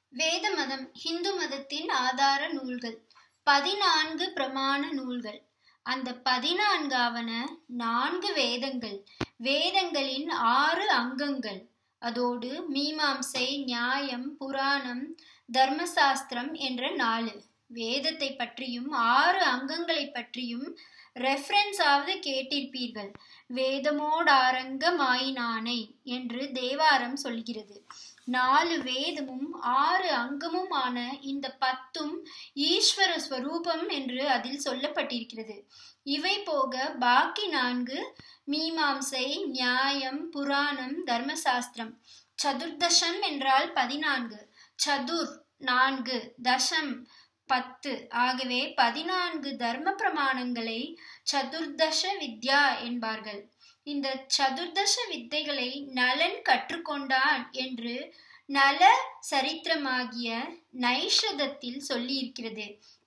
வேத மதம் ஹிந்து மதத்தின் ஆதார நூல்கள் பதினான்கு பிரமாண நூல்கள் அந்த பதினான்காவன நான்கு வேதங்கள் வேதங்களின் ஆறு அங்கங்கள் அதோடு மீமாம்சை நியாயம் புராணம் தர்மசாஸ்திரம் என்ற நாலு வேதத்தை பற்றியும் ஆறு அங்கங்களை பற்றியும் ரெஃபரன்ஸ் ஆவது கேட்டிருப்பீர்கள் வேதமோடாரங்க மாயினானை என்று தேவாரம் சொல்கிறது நாலு வேதமும் ஆறு அங்கமுமான இந்த பத்தும் ஈஸ்வர ஸ்வரூபம் என்று அதில் சொல்லப்பட்டிருக்கிறது இவை போக பாக்கி நான்கு மீமாம்சை நியாயம் புராணம் தர்மசாஸ்திரம் சதுர்தசம் என்றால் பதினான்கு சதுர் நான்கு தசம் பத்து ஆகவே பதினான்கு தர்ம பிரமாணங்களை சதுர்தச வித்யா என்பார்கள் இந்த சதுர்தச வித்தைகளை நலன் கற்றுக்கொண்டான் என்று நல சரித்திரமாகிய நைஷதத்தில் சொல்லியிருக்கிறது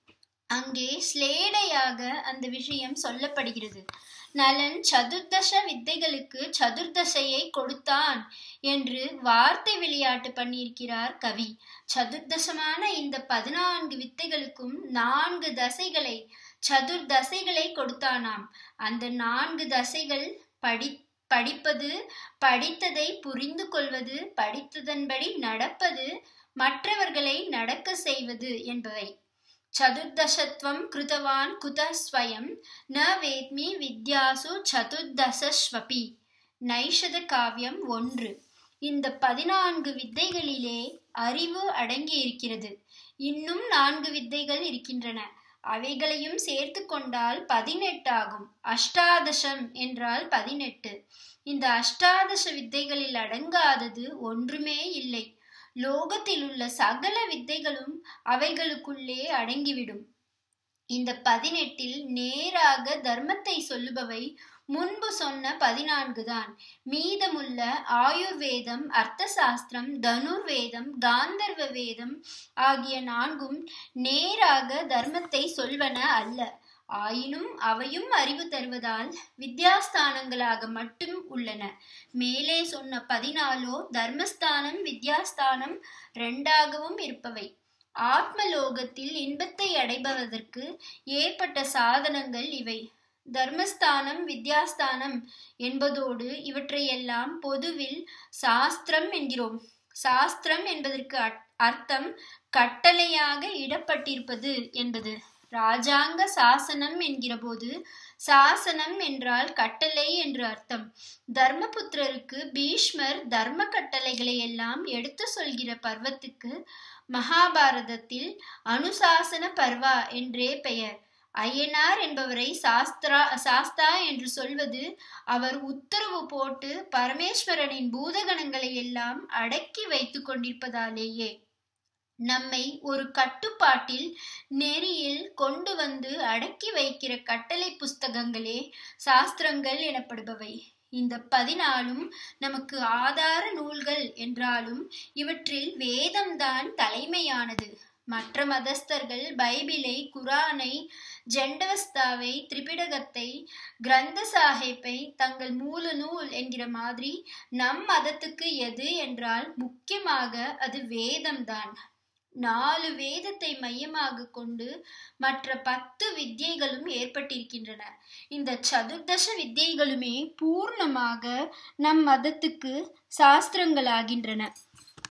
அங்கே ஸ்லேடையாக அந்த விஷயம் சொல்லப்படுகிறது நலன் சதுர்தச வித்தைகளுக்கு சதுர்தசையை கொடுத்தான் என்று வார்த்தை விளையாட்டு பண்ணியிருக்கிறார் கவி சதுர்தசமான இந்த பதினான்கு வித்தைகளுக்கும் நான்கு தசைகளை சதுர்தசைகளை கொடுத்தானாம் அந்த நான்கு தசைகள் படி படிப்பது படித்ததை புரிந்து கொள்வது படித்ததன்படி நடப்பது மற்றவர்களை நடக்க செய்வது என்பவை சதுர்தசத்வம் கிருதவான் குத ஸ்வயம் ந வேத்மி வித்யாசு சதுர்தசஸ்வபி நைஷத காவியம் ஒன்று இந்த பதினான்கு வித்தைகளிலே அறிவு அடங்கி இருக்கிறது இன்னும் நான்கு வித்தைகள் இருக்கின்றன அவைகளையும் சேர்த்து கொண்டால் பதினெட்டு ஆகும் அஷ்டாதசம் என்றால் பதினெட்டு இந்த அஷ்டாதச வித்தைகளில் அடங்காதது ஒன்றுமே இல்லை லோகத்தில் உள்ள சகல வித்தைகளும் அவைகளுக்குள்ளே அடங்கிவிடும் இந்த பதினெட்டில் நேராக தர்மத்தை சொல்லுபவை முன்பு சொன்ன பதினான்கு தான் மீதமுள்ள ஆயுர்வேதம் அர்த்த சாஸ்திரம் தனுர்வேதம் காந்தர்வ வேதம் ஆகிய நான்கும் நேராக தர்மத்தை சொல்வன அல்ல ஆயினும் அவையும் அறிவு தருவதால் வித்யாஸ்தானங்களாக மட்டும் உள்ளன மேலே சொன்ன பதினாலோ தர்மஸ்தானம் வித்யாஸ்தானம் ரெண்டாகவும் இருப்பவை ஆத்மலோகத்தில் இன்பத்தை அடைபவதற்கு ஏற்பட்ட சாதனங்கள் இவை தர்மஸ்தானம் வித்யாஸ்தானம் என்பதோடு இவற்றையெல்லாம் பொதுவில் சாஸ்திரம் என்கிறோம் சாஸ்திரம் என்பதற்கு அர்த்தம் கட்டளையாக இடப்பட்டிருப்பது என்பது ராஜாங்க சாசனம் என்கிற போது சாசனம் என்றால் கட்டளை என்று அர்த்தம் தர்மபுத்திரருக்கு பீஷ்மர் தர்ம கட்டளைகளை எல்லாம் எடுத்து சொல்கிற பர்வத்துக்கு மகாபாரதத்தில் அனுசாசன பர்வா என்றே பெயர் ஐயனார் என்பவரை சாஸ்திரா சாஸ்தா என்று சொல்வது அவர் உத்தரவு போட்டு பரமேஸ்வரனின் பூதகணங்களை எல்லாம் அடக்கி வைத்து கொண்டிருப்பதாலேயே நம்மை ஒரு கட்டுப்பாட்டில் நெறியில் கொண்டு வந்து அடக்கி வைக்கிற கட்டளை புஸ்தகங்களே சாஸ்திரங்கள் எனப்படுபவை இந்த பதினாலும் நமக்கு ஆதார நூல்கள் என்றாலும் இவற்றில் வேதம்தான் தலைமையானது மற்ற மதஸ்தர்கள் பைபிளை குரானை ஜெண்டவஸ்தாவை திரிபிடகத்தை கிரந்த சாஹிப்பை தங்கள் மூல நூல் என்கிற மாதிரி நம் மதத்துக்கு எது என்றால் முக்கியமாக அது வேதம்தான் நாலு வேதத்தை மையமாக கொண்டு மற்ற பத்து வித்தியைகளும் ஏற்பட்டிருக்கின்றன இந்த சதுர்தச வித்தியைகளுமே பூர்ணமாக நம் மதத்துக்கு சாஸ்திரங்களாகின்றன